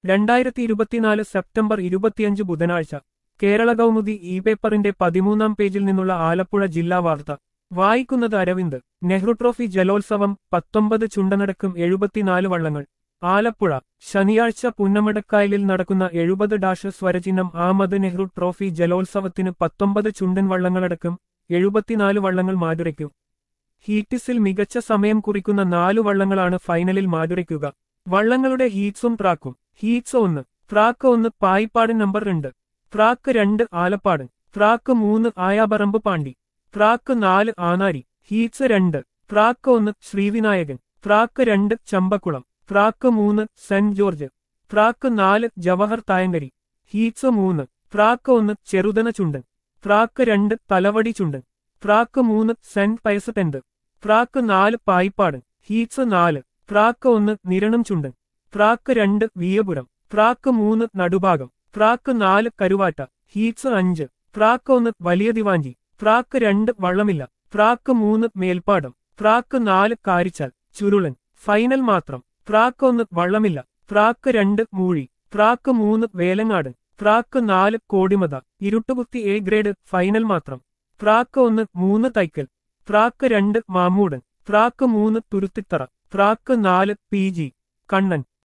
രണ്ടായിരത്തി ഇരുപത്തിനാല് സെപ്റ്റംബർ ഇരുപത്തിയഞ്ച് ബുധനാഴ്ച കേരള കൗമുദി ഇ പേപ്പറിന്റെ പതിമൂന്നാം പേജിൽ നിന്നുള്ള ആലപ്പുഴ ജില്ലാ വാർത്ത വായിക്കുന്നത് അരവിന്ദ് നെഹ്റു ട്രോഫി ജലോത്സവം പത്തൊമ്പത് ചുണ്ടനടക്കം എഴുപത്തിനാല് വള്ളങ്ങൾ ആലപ്പുഴ ശനിയാഴ്ച പുന്നമടക്കായലിൽ നടക്കുന്ന എഴുപത് ഡാഷ് സ്വരചിഹ്നം ആമത് നെഹ്റു ട്രോഫി ജലോത്സവത്തിന് പത്തൊമ്പത് ചുണ്ടൻ വള്ളങ്ങളടക്കം എഴുപത്തിനാല് വള്ളങ്ങൾ മാതുരയ്ക്കും ഹീറ്റിസിൽ മികച്ച സമയം കുറിക്കുന്ന നാലു വള്ളങ്ങളാണ് ഫൈനലിൽ മാതുരയ്ക്കുക വള്ളങ്ങളുടെ ഹീറ്റ്സും ട്രാക്കും ഹീറ്റ്സ് ഒന്ന് ട്രാക്ക് ഒന്ന് പായിപ്പാട് നമ്പർ രണ്ട് ട്രാക്ക് രണ്ട് ആലപ്പാട് ട്രാക്ക് മൂന്ന് ആയാപറമ്പ് പാണ്ടി ട്രാക്ക് നാല് ആനാരി ഹീറ്റ്സ് രണ്ട് ട്രാക്ക് ഒന്ന് ശ്രീവിനായകൻ ട്രാക്ക് രണ്ട് ചമ്പക്കുളം ട്രാക്ക് മൂന്ന് സെന്റ് ജോർജ് ട്രാക്ക് നാല് ജവഹർ തായങ്കരി ഹീറ്റ്സ് മൂന്ന് ട്രാക്ക് ഒന്ന് ചെറുതന ചുണ്ടൻ ട്രാക്ക് രണ്ട് തലവടി ചുണ്ടൻ ട്രാക്ക് മൂന്ന് സെന്റ് പയസത്തെന്ത് ട്രാക്ക് നാല് പായിപ്പാട് ഹീറ്റ്സ് നാല് ട്രാക്ക് ഒന്ന് നിരണം ചുണ്ടൻ ട്രാക്ക് രണ്ട് വിയപുരം ട്രാക്ക് മൂന്ന് നടുഭാഗം ട്രാക്ക് നാല് കരുവാറ്റ ഹീറ്റ്സ് അഞ്ച് ട്രാക്ക് ഒന്ന് വലിയ ദിവാഞ്ചി ട്രാക്ക് രണ്ട് വള്ളമില്ല ട്രാക്ക് മൂന്ന് മേൽപ്പാടം ട്രാക്ക് നാല് കാരിച്ചാൽ ചുരുളൻ ഫൈനൽ മാത്രം ട്രാക്ക് ഒന്ന് വള്ളമില്ല ട്രാക്ക് രണ്ട് മൂഴി ട്രാക്ക് മൂന്ന് വേലങ്ങാട് ട്രാക്ക് നാല് Kodimatha Iruttukuthi A grade final മാത്രം ട്രാക്ക് ഒന്ന് മൂന്ന് തൈക്കൽ ട്രാക്ക് രണ്ട് മാമൂടൻ ട്രാക്ക് മൂന്ന് തുരുത്തിത്തറ ട്രാക്ക് നാല് പി ജി കണ്ണൻ